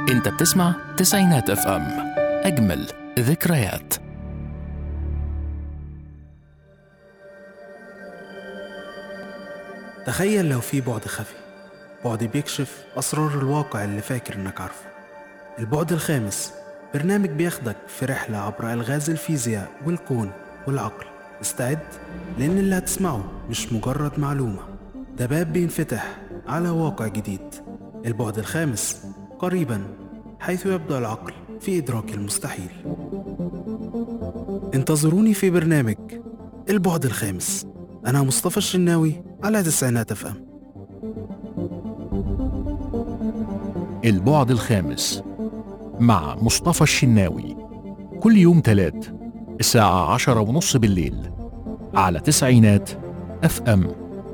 انت بتسمع تسعينات اف ام اجمل ذكريات تخيل لو في بعد خفي بعد بيكشف أسرار الواقع اللي فاكر إنك عارفه البعد الخامس برنامج بياخدك في رحلة عبر ألغاز الفيزياء والكون والعقل استعد لأن اللي هتسمعه مش مجرد معلومة ده باب بينفتح على واقع جديد البعد الخامس قريبا حيث يبدأ العقل في إدراك المستحيل انتظروني في برنامج البعد الخامس أنا مصطفى الشناوي على تسعينات اف ام البعد الخامس مع مصطفى الشناوي كل يوم تلات الساعة عشرة ونص بالليل على تسعينات اف ام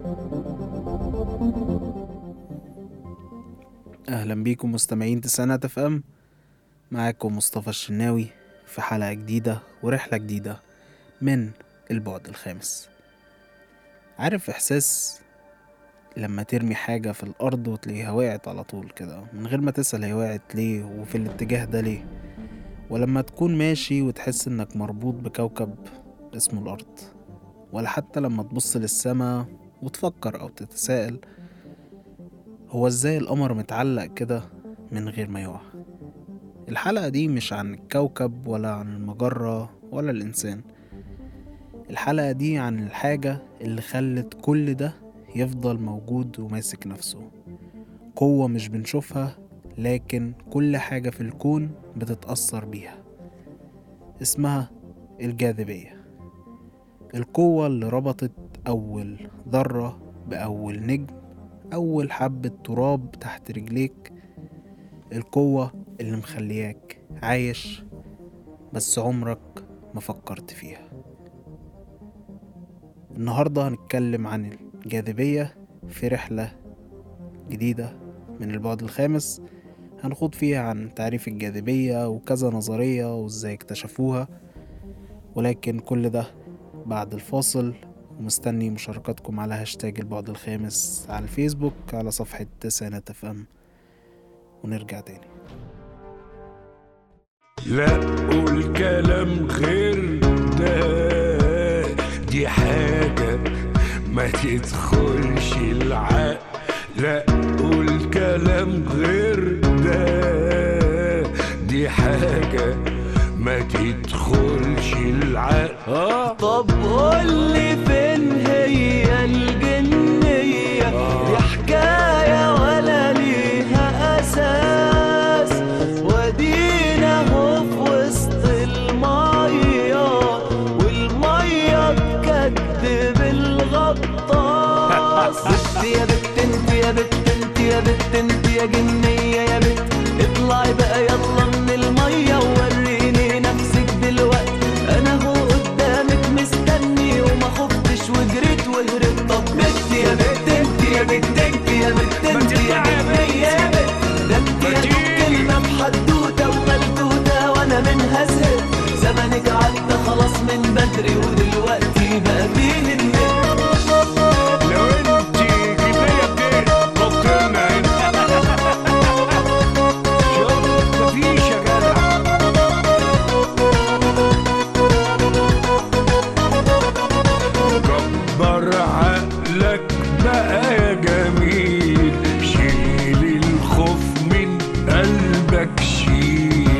أهلا بيكم مستمعين تسعينات اف ام معاكم مصطفى الشناوي في حلقة جديدة ورحلة جديدة من البعد الخامس عارف إحساس لما ترمي حاجة في الأرض وتلاقيها وقعت على طول كده من غير ما تسأل هي وقعت ليه وفي الاتجاه ده ليه ولما تكون ماشي وتحس إنك مربوط بكوكب اسمه الأرض ولا حتى لما تبص للسما وتفكر أو تتساءل هو ازاي القمر متعلق كده من غير ما يقع الحلقة دي مش عن الكوكب ولا عن المجرة ولا الإنسان الحلقة دي عن الحاجة اللي خلت كل ده يفضل موجود وماسك نفسه قوة مش بنشوفها لكن كل حاجة في الكون بتتأثر بيها اسمها الجاذبية القوة اللي ربطت أول ذرة بأول نجم أول حبة تراب تحت رجليك القوة اللي مخلياك عايش بس عمرك ما فكرت فيها النهاردة هنتكلم عن الجاذبية في رحلة جديدة من البعد الخامس هنخوض فيها عن تعريف الجاذبية وكذا نظرية وازاي اكتشفوها ولكن كل ده بعد الفاصل ومستني مشاركاتكم على هاشتاج البعد الخامس على الفيسبوك على صفحة تسعينات اف ام ونرجع تاني لا قول كلام غير ده دي حاجة ما تدخلش العقل لا قول كلام غير ده دي حاجة ما تدخلش العقل آه طب قولي فين هي الجنية دي حكاية ولا ليها أساس ودينا هو في وسط المية والمية تكدب الغطاس بت يا بت انت يا بت انت يا بت انت يا جنية يا بت اطلعي بقى يلا من المية ووريني نفسك دلوقتي انا هو قدامك مستني وما خفتش وجريت وهربت طب بت يا بت انت يا بت انت يا بت انت يا جنية يا بت ده انت يا دوب كلمة بحدوتة وملدودة وانا منها زهقت زمانك عدى خلاص من بدري ودلوقتي بقى فيه النت لو انت كفاية بيت بطلنا هنا شوف مفيش يا جدع كبر عقلك بقى يا جميل شيل الخوف من قلبك شيل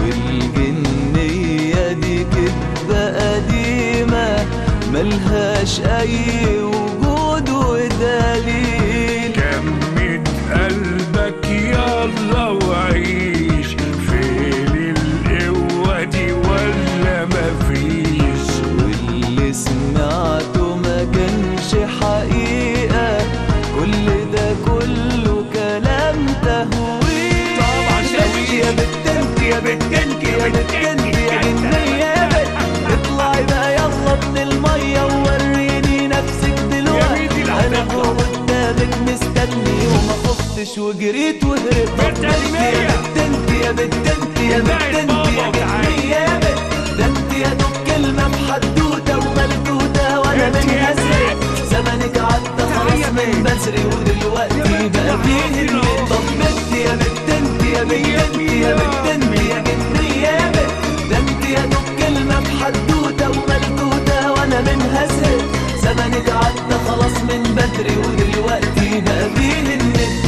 والجنية دي كدبة قديمة ملهاش أي وجود ودليل جمد قلبك يلا وعيش فين القوة دي ولا مفيش واللي سمعته ما كانش حقيقة كل ده كله كلام تهويل طبعا بت يا بت انت يا بت انت يا بت انت يا جنية يا بت اطلعي بقى يلا من المية ووريني نفسك دلوقتي بيتي انا العتاقة. هو قدامك مستني وما خفتش وجريت وهربت بت يا المية. بت انت يا بت انت يا بت ابعد انت يا بابا وتعالي. جنية يا بت ده انت يا دوب كلمة بحدوتة وملدودة وانا وانا منهزم زمنك عدى خلاص من بدري ودلوقتي بقى فيه النت طب بنت يا بنت انت يا بنت انت يا بنت انت يا جنية يا بنت ده انت يا دوب كلمة بحدوتة وملكوتة وانا منهزم زمنك عدى خلاص من بدري ودلوقتي بقى فيه النت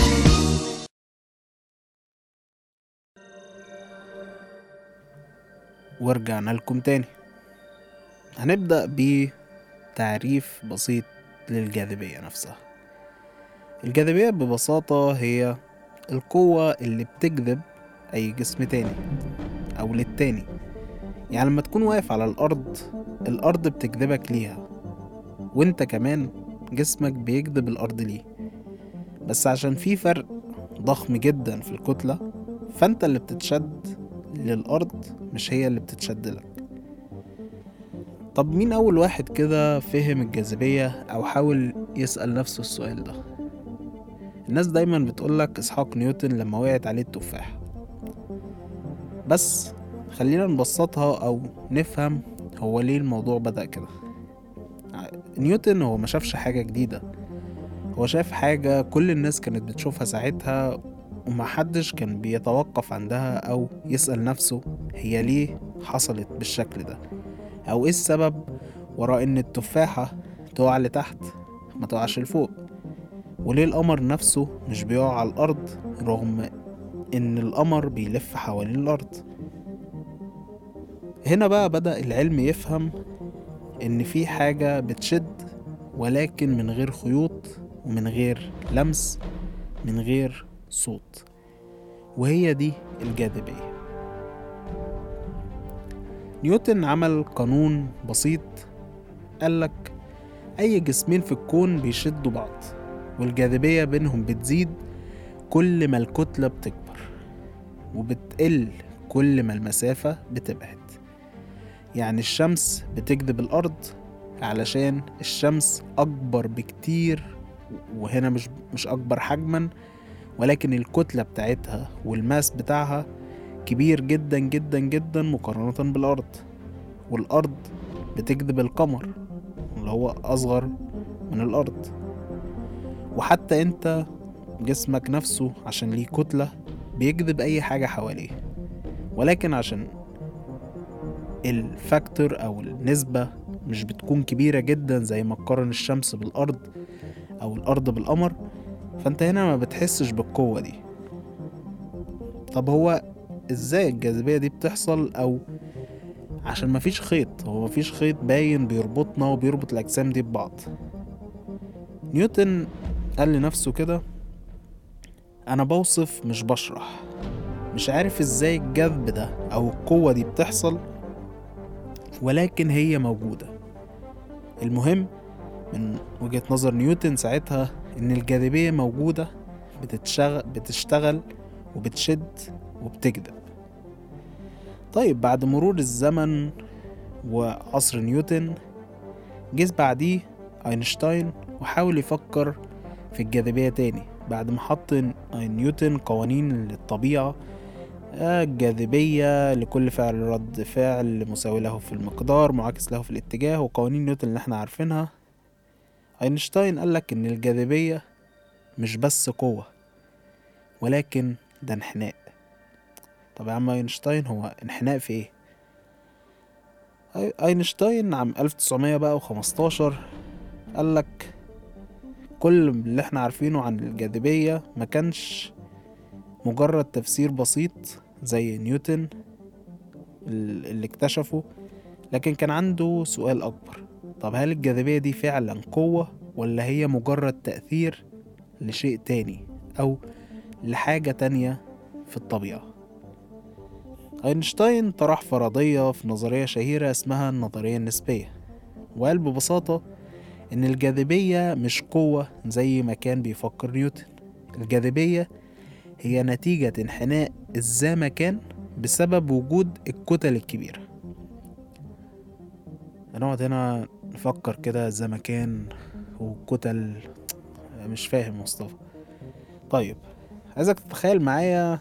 ورجعنا لكم تاني هنبدأ بتعريف بسيط للجاذبية نفسها الجاذبية ببساطة هي القوة اللي بتجذب أي جسم تاني أو للتاني يعني لما تكون واقف على الأرض الأرض بتجذبك ليها وانت كمان جسمك بيجذب الأرض ليه بس عشان في فرق ضخم جدا في الكتلة فانت اللي بتتشد للأرض مش هي اللي بتتشد لك طب مين أول واحد كده فهم الجاذبية أو حاول يسأل نفسه السؤال ده الناس دايما بتقولك إسحاق نيوتن لما وقعت عليه التفاح بس خلينا نبسطها أو نفهم هو ليه الموضوع بدأ كده نيوتن هو ما شافش حاجة جديدة هو شاف حاجة كل الناس كانت بتشوفها ساعتها ومحدش كان بيتوقف عندها أو يسأل نفسه هي ليه حصلت بالشكل ده أو إيه السبب وراء إن التفاحة تقع لتحت ما تقعش لفوق وليه القمر نفسه مش بيقع على الأرض رغم إن القمر بيلف حوالين الأرض هنا بقى بدأ العلم يفهم إن في حاجة بتشد ولكن من غير خيوط ومن غير لمس من غير صوت وهي دي الجاذبية نيوتن عمل قانون بسيط قالك أي جسمين في الكون بيشدوا بعض والجاذبية بينهم بتزيد كل ما الكتلة بتكبر وبتقل كل ما المسافة بتبعد يعني الشمس بتجذب الأرض علشان الشمس أكبر بكتير وهنا مش مش أكبر حجما ولكن الكتلة بتاعتها والماس بتاعها كبير جدا جدا جدا مقارنة بالأرض والأرض بتجذب القمر اللي هو أصغر من الأرض وحتى أنت جسمك نفسه عشان ليه كتلة بيجذب أي حاجة حواليه ولكن عشان الفاكتور أو النسبة مش بتكون كبيرة جدا زي ما تقارن الشمس بالأرض أو الأرض بالقمر فأنت هنا ما بتحسش بالقوة دي طب هو ازاي الجاذبية دي بتحصل أو عشان مفيش خيط هو مفيش خيط باين بيربطنا وبيربط الأجسام دي ببعض نيوتن قال لنفسه كده أنا بوصف مش بشرح مش عارف ازاي الجذب ده أو القوة دي بتحصل ولكن هي موجودة المهم من وجهة نظر نيوتن ساعتها إن الجاذبية موجودة بتتشغل بتشتغل وبتشد وبتجذب طيب بعد مرور الزمن وعصر نيوتن جه بعديه أينشتاين وحاول يفكر في الجاذبية تاني بعد ما حط نيوتن قوانين للطبيعة آه، الجاذبية لكل فعل رد فعل مساوي له في المقدار معاكس له في الاتجاه وقوانين نيوتن اللي احنا عارفينها أينشتاين قالك إن الجاذبية مش بس قوة ولكن ده انحناء طب يا عم أينشتاين هو انحناء في ايه؟ أي- أينشتاين عام 1900 بقى وخمستاشر قالك كل اللي احنا عارفينه عن الجاذبية ما كانش مجرد تفسير بسيط زي نيوتن ال- اللي اكتشفه لكن كان عنده سؤال أكبر طب هل الجاذبية دي فعلا قوة ولا هي مجرد تأثير لشيء تاني أو لحاجة تانية في الطبيعة أينشتاين طرح فرضية في نظرية شهيرة اسمها النظرية النسبية وقال ببساطة إن الجاذبية مش قوة زي ما كان بيفكر نيوتن الجاذبية هي نتيجة انحناء الزمكان بسبب وجود الكتل الكبيرة هنقعد هنا نفكر كده الزمكان وكتل مش فاهم مصطفى طيب عايزك تتخيل معايا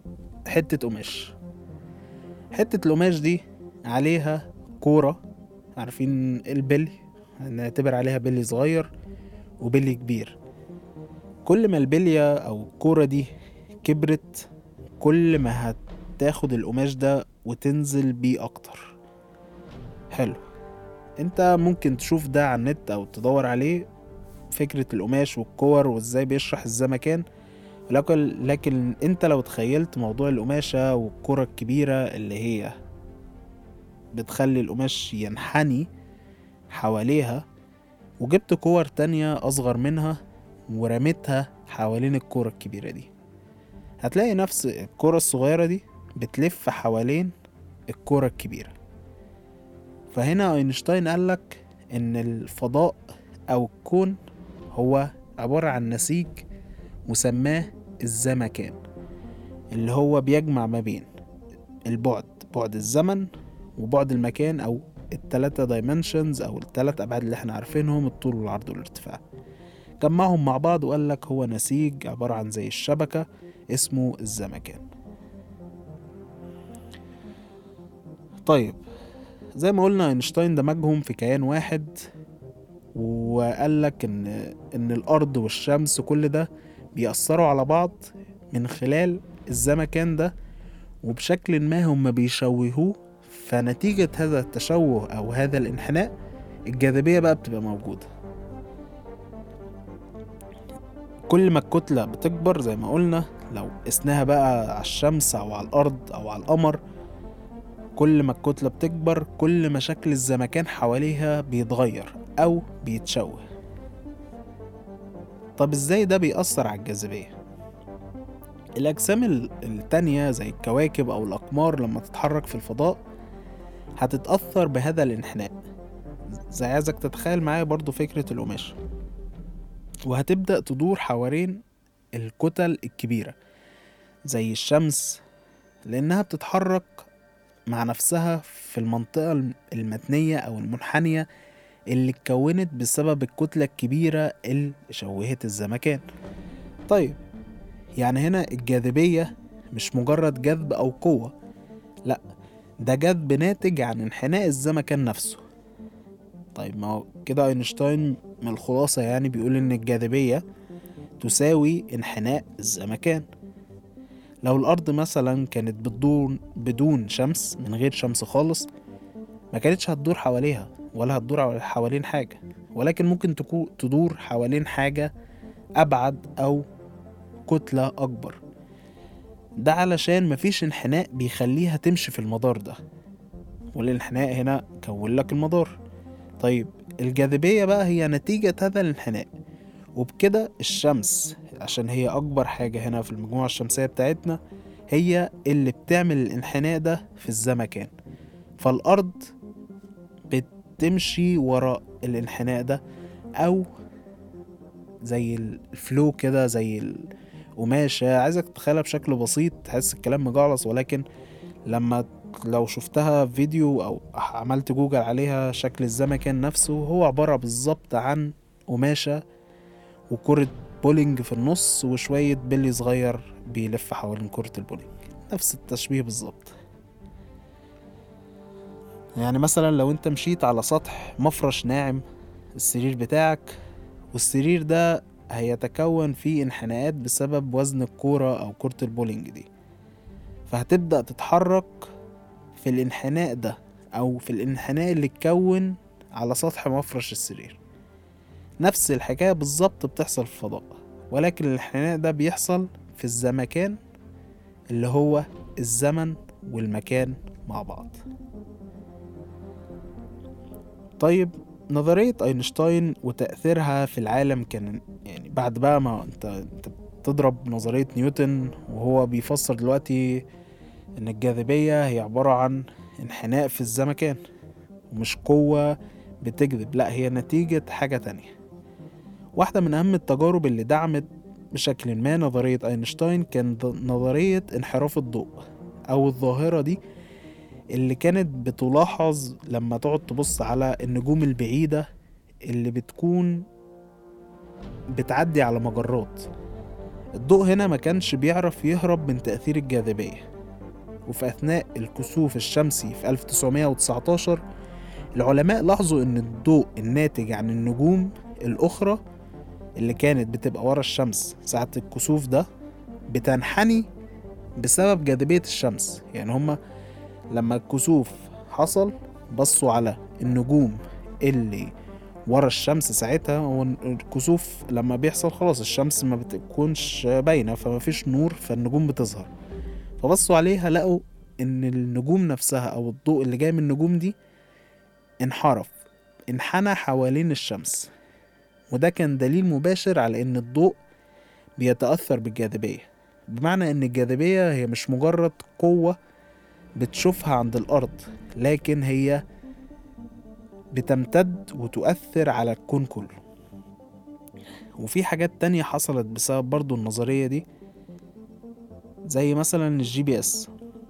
حتة قماش حتة القماش دي عليها كورة عارفين البلي هنعتبر عليها بلي صغير وبلي كبير كل ما البلية أو الكورة دي كبرت كل ما هتاخد القماش ده وتنزل بيه أكتر حلو انت ممكن تشوف ده على النت أو تدور عليه فكرة القماش والكور وازاي بيشرح الزمكان لكن لكن انت لو تخيلت موضوع القماشة والكرة الكبيرة اللي هي بتخلي القماش ينحني حواليها وجبت كور تانية أصغر منها ورميتها حوالين الكرة الكبيرة دي هتلاقي نفس الكرة الصغيرة دي بتلف حوالين الكرة الكبيرة فهنا أينشتاين قالك إن الفضاء أو الكون هو عبارة عن نسيج وسماه الزمكان اللي هو بيجمع ما بين البعد بعد الزمن وبعد المكان أو التلاتة دايمنشنز أو التلات أبعاد اللي احنا عارفينهم الطول والعرض والارتفاع جمعهم مع بعض وقال لك هو نسيج عبارة عن زي الشبكة اسمه الزمكان طيب زي ما قلنا اينشتاين دمجهم في كيان واحد وقال لك ان ان الارض والشمس كل ده بيأثروا على بعض من خلال الزمكان ده وبشكل ما هم بيشوهوه فنتيجة هذا التشوه أو هذا الانحناء الجاذبية بقى بتبقى موجودة كل ما الكتلة بتكبر زي ما قلنا لو قسناها بقى على الشمس أو على الأرض أو على القمر كل ما الكتلة بتكبر كل ما شكل الزمكان حواليها بيتغير أو بيتشوه طب ازاي ده بيأثر على الجاذبية؟ الأجسام ال- التانية زي الكواكب أو الأقمار لما تتحرك في الفضاء هتتأثر بهذا الانحناء زي عايزك تتخيل معايا برضو فكرة القماش وهتبدأ تدور حوالين الكتل الكبيرة زي الشمس لأنها بتتحرك مع نفسها في المنطقة المتنية أو المنحنية اللي اتكونت بسبب الكتلة الكبيرة اللي شوهت الزمكان طيب يعني هنا الجاذبية مش مجرد جذب أو قوة لأ ده جذب ناتج عن انحناء الزمكان نفسه طيب ما هو كده أينشتاين من الخلاصة يعني بيقول إن الجاذبية تساوي انحناء الزمكان لو الأرض مثلا كانت بتدور بدون شمس من غير شمس خالص ما كانتش هتدور حواليها ولا هتدور حوالين حاجة ولكن ممكن تكون تدور حوالين حاجة أبعد أو كتلة أكبر ده علشان مفيش انحناء بيخليها تمشي في المدار ده والانحناء هنا كون لك المدار طيب الجاذبية بقى هي نتيجة هذا الانحناء وبكده الشمس عشان هي أكبر حاجة هنا في المجموعة الشمسية بتاعتنا هي اللي بتعمل الانحناء ده في الزمكان فالأرض بتمشي وراء الانحناء ده أو زي الفلو كده زي القماشة عايزك تتخيلها بشكل بسيط تحس الكلام مجعلص ولكن لما لو شفتها فيديو أو عملت جوجل عليها شكل الزمكان نفسه هو عبارة بالظبط عن قماشة وكرة بولينج في النص وشوية بلي صغير بيلف حوالين كرة البولينج نفس التشبيه بالظبط يعني مثلا لو انت مشيت على سطح مفرش ناعم السرير بتاعك والسرير ده هيتكون فيه انحناءات بسبب وزن الكورة أو كرة البولينج دي فهتبدأ تتحرك في الانحناء ده أو في الانحناء اللي اتكون على سطح مفرش السرير نفس الحكاية بالظبط بتحصل في الفضاء ولكن الانحناء ده بيحصل في الزمكان اللي هو الزمن والمكان مع بعض طيب نظرية أينشتاين وتأثيرها في العالم كان يعني بعد بقى ما انت, انت تضرب نظرية نيوتن وهو بيفسر دلوقتي إن الجاذبية هي عبارة عن انحناء في الزمكان ومش قوة بتجذب لا هي نتيجة حاجة تانية واحدة من أهم التجارب اللي دعمت بشكل ما نظرية أينشتاين كان نظرية انحراف الضوء أو الظاهرة دي اللي كانت بتلاحظ لما تقعد تبص على النجوم البعيدة اللي بتكون بتعدي على مجرات الضوء هنا ما كانش بيعرف يهرب من تأثير الجاذبية وفي أثناء الكسوف الشمسي في 1919 العلماء لاحظوا إن الضوء الناتج عن النجوم الأخرى اللي كانت بتبقى ورا الشمس ساعة الكسوف ده بتنحني بسبب جاذبية الشمس يعني هما لما الكسوف حصل بصوا على النجوم اللي ورا الشمس ساعتها هو الكسوف لما بيحصل خلاص الشمس ما بتكونش باينة فما فيش نور فالنجوم بتظهر فبصوا عليها لقوا ان النجوم نفسها او الضوء اللي جاي من النجوم دي انحرف انحنى حوالين الشمس وده كان دليل مباشر على ان الضوء بيتأثر بالجاذبية بمعنى ان الجاذبية هي مش مجرد قوة بتشوفها عند الأرض لكن هي بتمتد وتؤثر على الكون كله وفي حاجات تانية حصلت بسبب برضو النظرية دي زي مثلا الجي بي اس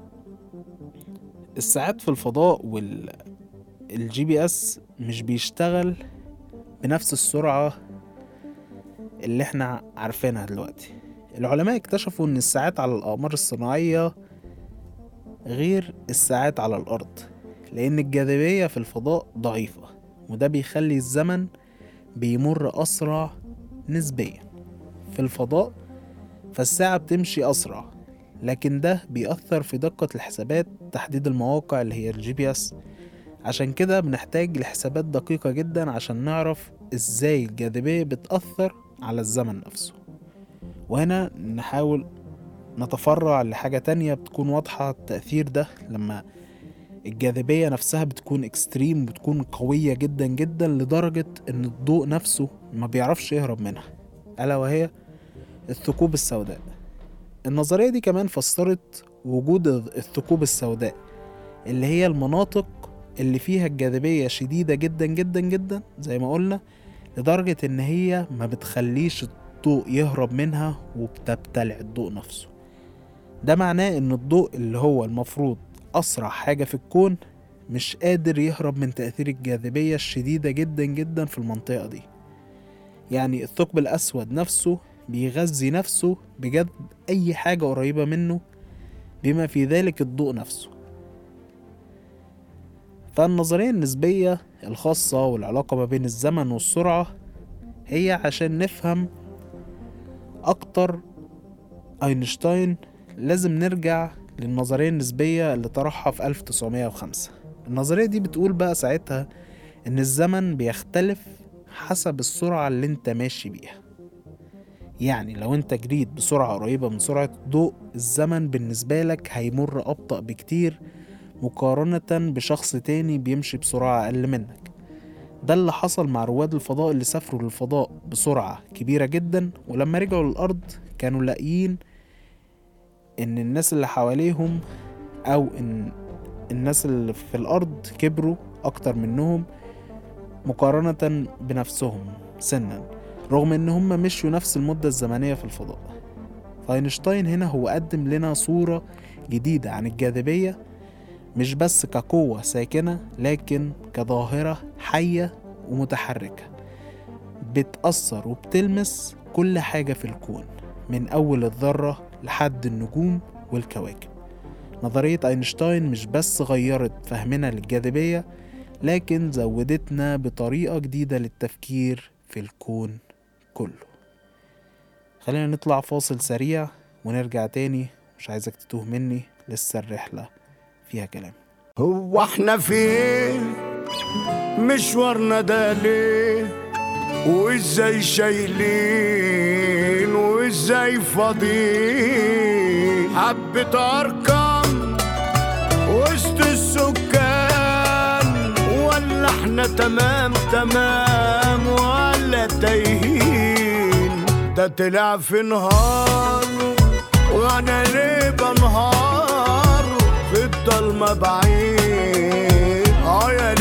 الساعات في الفضاء وال الجي بي اس مش بيشتغل بنفس السرعة اللي احنا عارفينها دلوقتي العلماء اكتشفوا ان الساعات على الأقمار الصناعية غير الساعات على الأرض لأن الجاذبية في الفضاء ضعيفة وده بيخلي الزمن بيمر أسرع نسبيا في الفضاء فالساعة بتمشي أسرع لكن ده بيأثر في دقة الحسابات تحديد المواقع اللي هي الجي بي اس عشان كده بنحتاج لحسابات دقيقة جدا عشان نعرف ازاي الجاذبية بتأثر على الزمن نفسه وهنا نحاول نتفرع لحاجة تانية بتكون واضحة التأثير ده لما الجاذبية نفسها بتكون اكستريم بتكون قوية جدا جدا لدرجة ان الضوء نفسه ما بيعرفش يهرب منها ألا وهي الثقوب السوداء النظرية دي كمان فسرت وجود الثقوب السوداء اللي هي المناطق اللي فيها الجاذبية شديدة جدا جدا جدا زي ما قلنا لدرجة إن هي ما بتخليش الضوء يهرب منها وبتبتلع الضوء نفسه ده معناه إن الضوء اللي هو المفروض أسرع حاجة في الكون مش قادر يهرب من تأثير الجاذبية الشديدة جدا جدا في المنطقة دي يعني الثقب الأسود نفسه بيغذي نفسه بجذب أي حاجة قريبة منه بما في ذلك الضوء نفسه فالنظرية النسبية الخاصة والعلاقة ما بين الزمن والسرعة هي عشان نفهم أكتر أينشتاين لازم نرجع للنظرية النسبية اللي طرحها في 1905 النظرية دي بتقول بقى ساعتها إن الزمن بيختلف حسب السرعة اللي انت ماشي بيها يعني لو انت جريت بسرعة قريبة من سرعة الضوء الزمن بالنسبة لك هيمر أبطأ بكتير مقارنة بشخص تاني بيمشي بسرعة أقل منك ده اللي حصل مع رواد الفضاء اللي سافروا للفضاء بسرعة كبيرة جدا ولما رجعوا للأرض كانوا لاقيين إن الناس اللي حواليهم أو إن الناس اللي في الأرض كبروا أكتر منهم مقارنة بنفسهم سنا رغم إن هم مشوا نفس المدة الزمنية في الفضاء فاينشتاين هنا هو قدم لنا صورة جديدة عن الجاذبية مش بس كقوة ساكنة لكن كظاهرة حية ومتحركة بتأثر وبتلمس كل حاجة في الكون من أول الذرة لحد النجوم والكواكب نظرية أينشتاين مش بس غيرت فهمنا للجاذبية لكن زودتنا بطريقة جديدة للتفكير في الكون كله خلينا نطلع فاصل سريع ونرجع تاني مش عايزك تتوه مني لسه الرحلة فيها كلام هو احنا فين مشوارنا ده ليه وازاي شايلين وازاي فاضيين حبة ارقام وسط السكان ولا احنا تمام تمام ولا تايهين ده طلع في نهار وانا ليه بنهار في الضلمة بعيد اه يا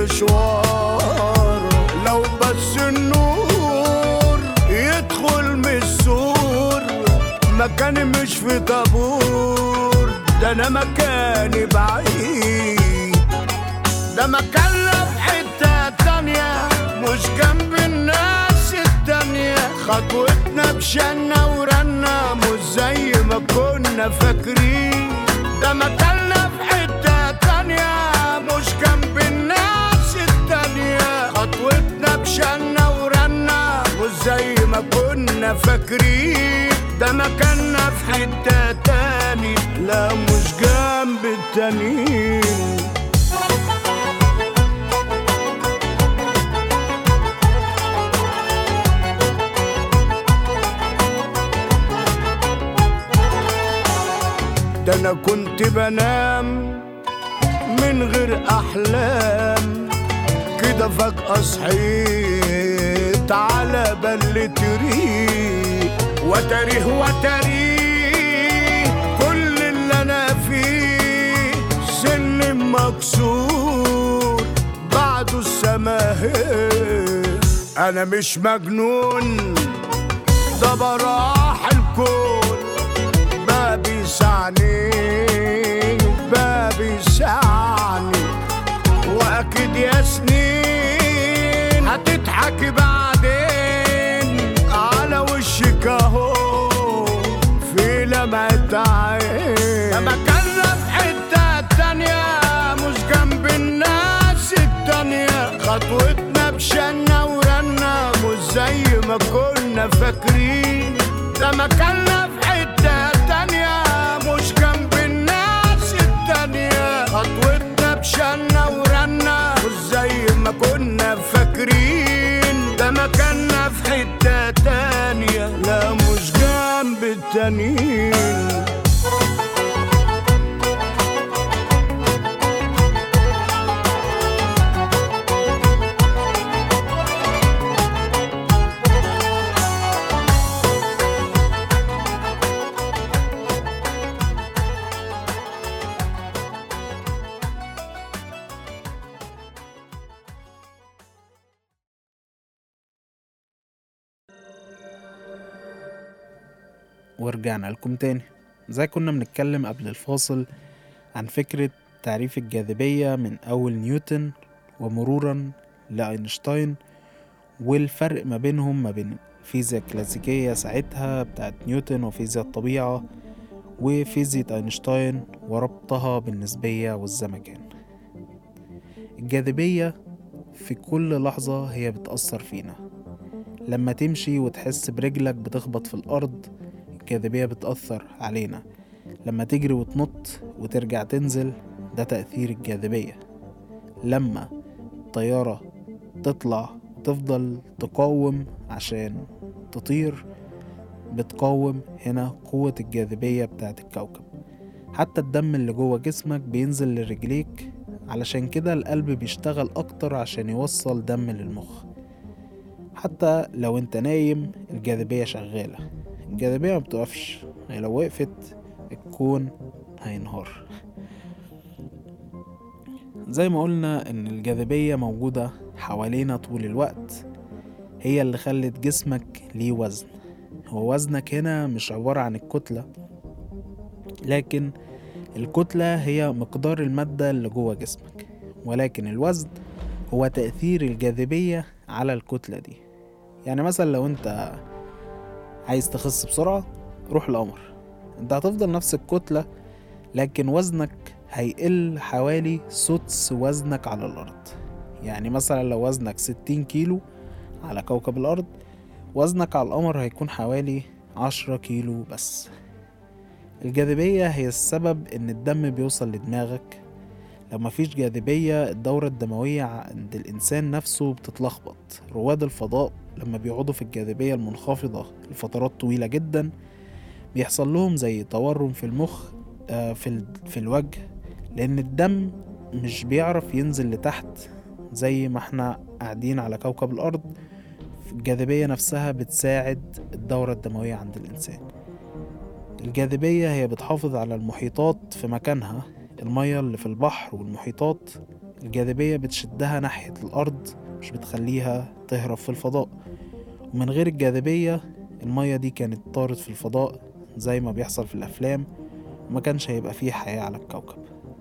للمشوار لو بس النور يدخل من السور مكاني مش في طابور ده انا مكاني بعيد ده مكاننا في حتة تانية مش جنب الناس التانية خطوتنا بشنا ورنا مش زي ما كنا فاكرين ده مكاننا في حتة تانية مش جنب الناس زي ما كنا فاكرين ده مكاننا في حتة تاني لا مش جنب التانيين ده انا كنت بنام من غير احلام كده فجأة صحيت على بلة ريق وتاريه وتاريه كل اللي انا فيه سن مكسور بعده السماهير انا مش مجنون ده براح الكون بابي يسعني بابي يسعني واكيد يا سنين هتضحكي بعدين على وشك اهو في لمعة عين لما كنا في حتة تانية مش جنب الناس التانية خطوتنا بشنا ورنا مش زي ما كنا فاكرين لما كنا في حتة تانية مش جنب الناس التانية خطوتنا بشنا ورنا مش زي ما كنا فاكرين ده مكاننا في حتة تانية لا مش جنب التانيين ورجعنا لكم تاني زي كنا بنتكلم قبل الفاصل عن فكرة تعريف الجاذبية من أول نيوتن ومرورا لأينشتاين والفرق ما بينهم ما بين الفيزياء الكلاسيكية ساعتها بتاعت نيوتن وفيزياء الطبيعة وفيزياء أينشتاين وربطها بالنسبية والزمكان الجاذبية في كل لحظة هي بتأثر فينا لما تمشي وتحس برجلك بتخبط في الأرض الجاذبية بتأثر علينا لما تجري وتنط وترجع تنزل ده تأثير الجاذبية لما الطيارة تطلع وتفضل تقاوم عشان تطير بتقاوم هنا قوة الجاذبية بتاعت الكوكب حتى الدم اللي جوه جسمك بينزل لرجليك علشان كده القلب بيشتغل أكتر عشان يوصل دم للمخ حتى لو انت نايم الجاذبية شغالة الجاذبية ما بتقفش هي لو وقفت الكون هينهار زي ما قلنا ان الجاذبية موجودة حوالينا طول الوقت هي اللي خلت جسمك ليه وزن هو وزنك هنا مش عبارة عن الكتلة لكن الكتلة هي مقدار المادة اللي جوه جسمك ولكن الوزن هو تأثير الجاذبية على الكتلة دي يعني مثلا لو انت عايز تخس بسرعة روح القمر انت هتفضل نفس الكتلة لكن وزنك هيقل حوالي سدس وزنك على الأرض يعني مثلا لو وزنك ستين كيلو على كوكب الأرض وزنك على القمر هيكون حوالي عشرة كيلو بس الجاذبية هي السبب إن الدم بيوصل لدماغك لو مفيش جاذبية الدورة الدموية عند الإنسان نفسه بتتلخبط رواد الفضاء لما بيقعدوا في الجاذبية المنخفضة لفترات طويلة جدا بيحصل لهم زي تورم في المخ آه، في, ال- في الوجه لأن الدم مش بيعرف ينزل لتحت زي ما احنا قاعدين على كوكب الأرض الجاذبية نفسها بتساعد الدورة الدموية عند الإنسان الجاذبية هي بتحافظ على المحيطات في مكانها المية اللي في البحر والمحيطات الجاذبية بتشدها ناحية الأرض مش بتخليها تهرب في الفضاء ومن غير الجاذبية المية دي كانت طارت في الفضاء زي ما بيحصل في الأفلام وما كانش هيبقى فيه حياة على الكوكب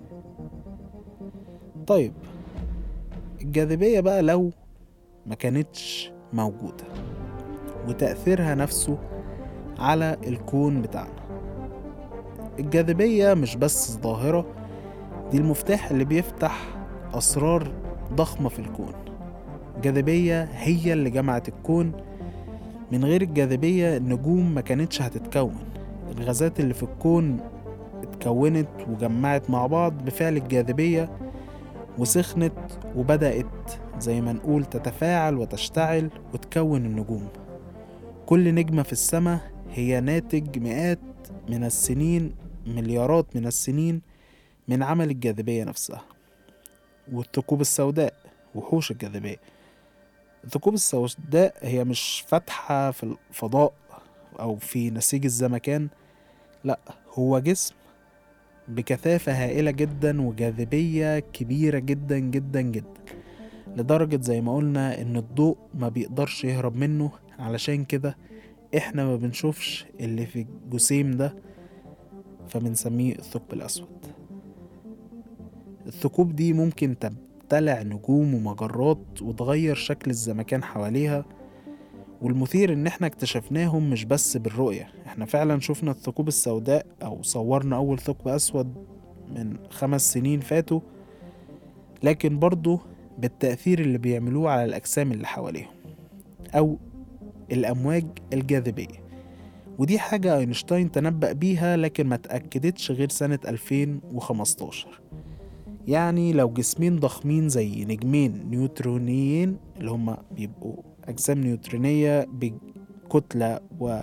طيب الجاذبية بقى لو ما كانتش موجودة وتأثيرها نفسه على الكون بتاعنا الجاذبية مش بس ظاهرة دي المفتاح اللي بيفتح أسرار ضخمة في الكون الجاذبية هي اللي جمعت الكون من غير الجاذبية النجوم ما كانتش هتتكون الغازات اللي في الكون اتكونت وجمعت مع بعض بفعل الجاذبية وسخنت وبدأت زي ما نقول تتفاعل وتشتعل وتكون النجوم كل نجمة في السماء هي ناتج مئات من السنين مليارات من السنين من عمل الجاذبية نفسها والثقوب السوداء وحوش الجاذبية الثقوب السوداء هي مش فتحة في الفضاء أو في نسيج الزمكان لأ هو جسم بكثافة هائلة جدا وجاذبية كبيرة جدا جدا جدا لدرجة زي ما قلنا إن الضوء ما بيقدرش يهرب منه علشان كده إحنا ما بنشوفش اللي في الجسيم ده فبنسميه الثقب الأسود الثقوب دي ممكن تبتلع نجوم ومجرات وتغير شكل الزمكان حواليها والمثير ان احنا اكتشفناهم مش بس بالرؤية احنا فعلا شفنا الثقوب السوداء او صورنا اول ثقب اسود من خمس سنين فاتوا لكن برضه بالتأثير اللي بيعملوه على الأجسام اللي حواليهم أو الأمواج الجاذبية ودي حاجة أينشتاين تنبأ بيها لكن ما تأكدتش غير سنة 2015 يعني لو جسمين ضخمين زي نجمين نيوترونيين اللي هما بيبقوا أجسام نيوترونية بكتلة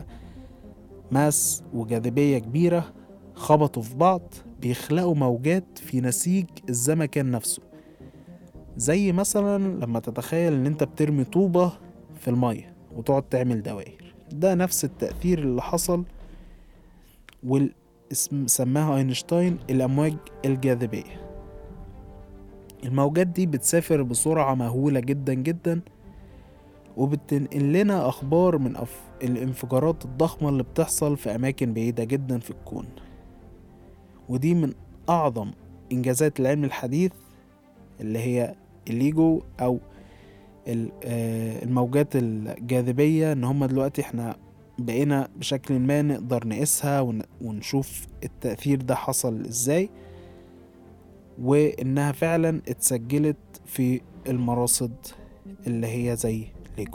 وماس وجاذبية كبيرة خبطوا في بعض بيخلقوا موجات في نسيج الزمكان نفسه زي مثلا لما تتخيل ان انت بترمي طوبة في المية وتقعد تعمل دوائر ده نفس التأثير اللي حصل والاسم سماها اينشتاين الأمواج الجاذبية الموجات دي بتسافر بسرعة مهولة جدا جدا وبتنقل لنا أخبار من أف... الانفجارات الضخمة اللي بتحصل في أماكن بعيدة جدا في الكون ودي من أعظم إنجازات العلم الحديث اللي هي الليجو أو ال- آه، الموجات الجاذبية إن هما دلوقتي إحنا بقينا بشكل ما نقدر نقيسها ون- ونشوف التأثير ده حصل إزاي وإنها فعلا اتسجلت في المراصد اللي هي زي ليجو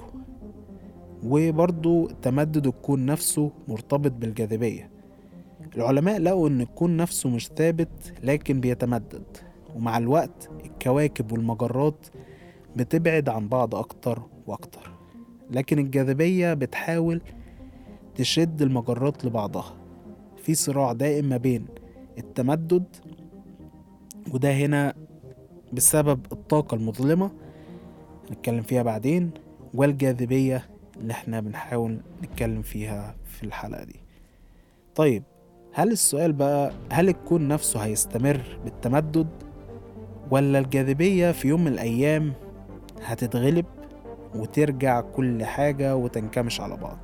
وبرضو تمدد الكون نفسه مرتبط بالجاذبية العلماء لقوا إن الكون نفسه مش ثابت لكن بيتمدد ومع الوقت الكواكب والمجرات بتبعد عن بعض أكتر وأكتر لكن الجاذبية بتحاول تشد المجرات لبعضها في صراع دائم ما بين التمدد وده هنا بسبب الطاقة المظلمة نتكلم فيها بعدين والجاذبية اللي احنا بنحاول نتكلم فيها في الحلقة دي طيب هل السؤال بقى هل الكون نفسه هيستمر بالتمدد ولا الجاذبية في يوم من الأيام هتتغلب وترجع كل حاجة وتنكمش على بعض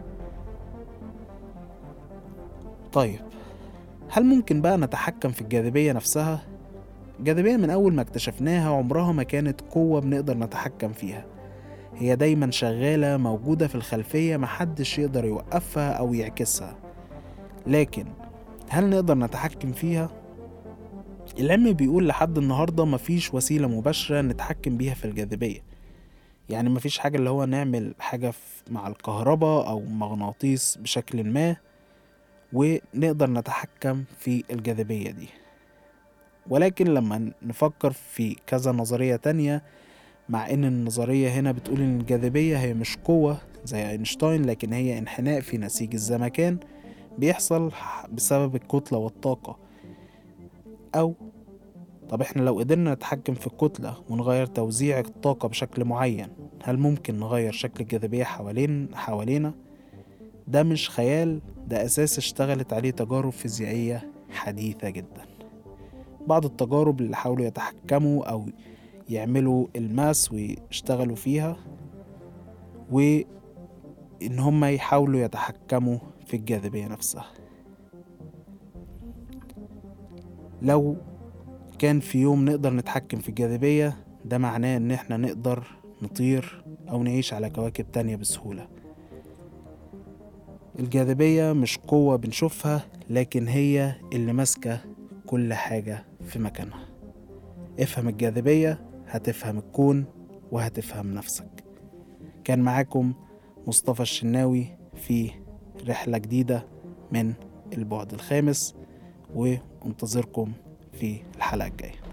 طيب هل ممكن بقى نتحكم في الجاذبية نفسها؟ الجاذبية من أول ما اكتشفناها عمرها ما كانت قوة بنقدر نتحكم فيها هي دايما شغالة موجودة في الخلفية محدش يقدر يوقفها أو يعكسها لكن هل نقدر نتحكم فيها؟ العلم بيقول لحد النهاردة مفيش وسيلة مباشرة نتحكم بيها في الجاذبية يعني مفيش حاجة اللي هو نعمل حاجة في- مع الكهرباء أو مغناطيس بشكل ما ونقدر نتحكم في الجاذبية دي ولكن لما نفكر في كذا نظرية تانية مع ان النظرية هنا بتقول ان الجاذبية هي مش قوة زي اينشتاين لكن هي انحناء في نسيج الزمكان بيحصل بسبب الكتلة والطاقة او طب احنا لو قدرنا نتحكم في الكتلة ونغير توزيع الطاقة بشكل معين هل ممكن نغير شكل الجاذبية حوالين حوالينا؟ ده مش خيال ده أساس اشتغلت عليه تجارب فيزيائية حديثة جدا بعض التجارب اللي حاولوا يتحكموا أو يعملوا الماس ويشتغلوا فيها وإن هما يحاولوا يتحكموا في الجاذبية نفسها لو كان في يوم نقدر نتحكم في الجاذبية ده معناه إن إحنا نقدر نطير أو نعيش على كواكب تانية بسهولة الجاذبية مش قوة بنشوفها لكن هي اللي ماسكة كل حاجة في مكانها افهم الجاذبية هتفهم الكون وهتفهم نفسك كان معاكم مصطفى الشناوي في رحلة جديدة من البعد الخامس وانتظركم في الحلقة الجاية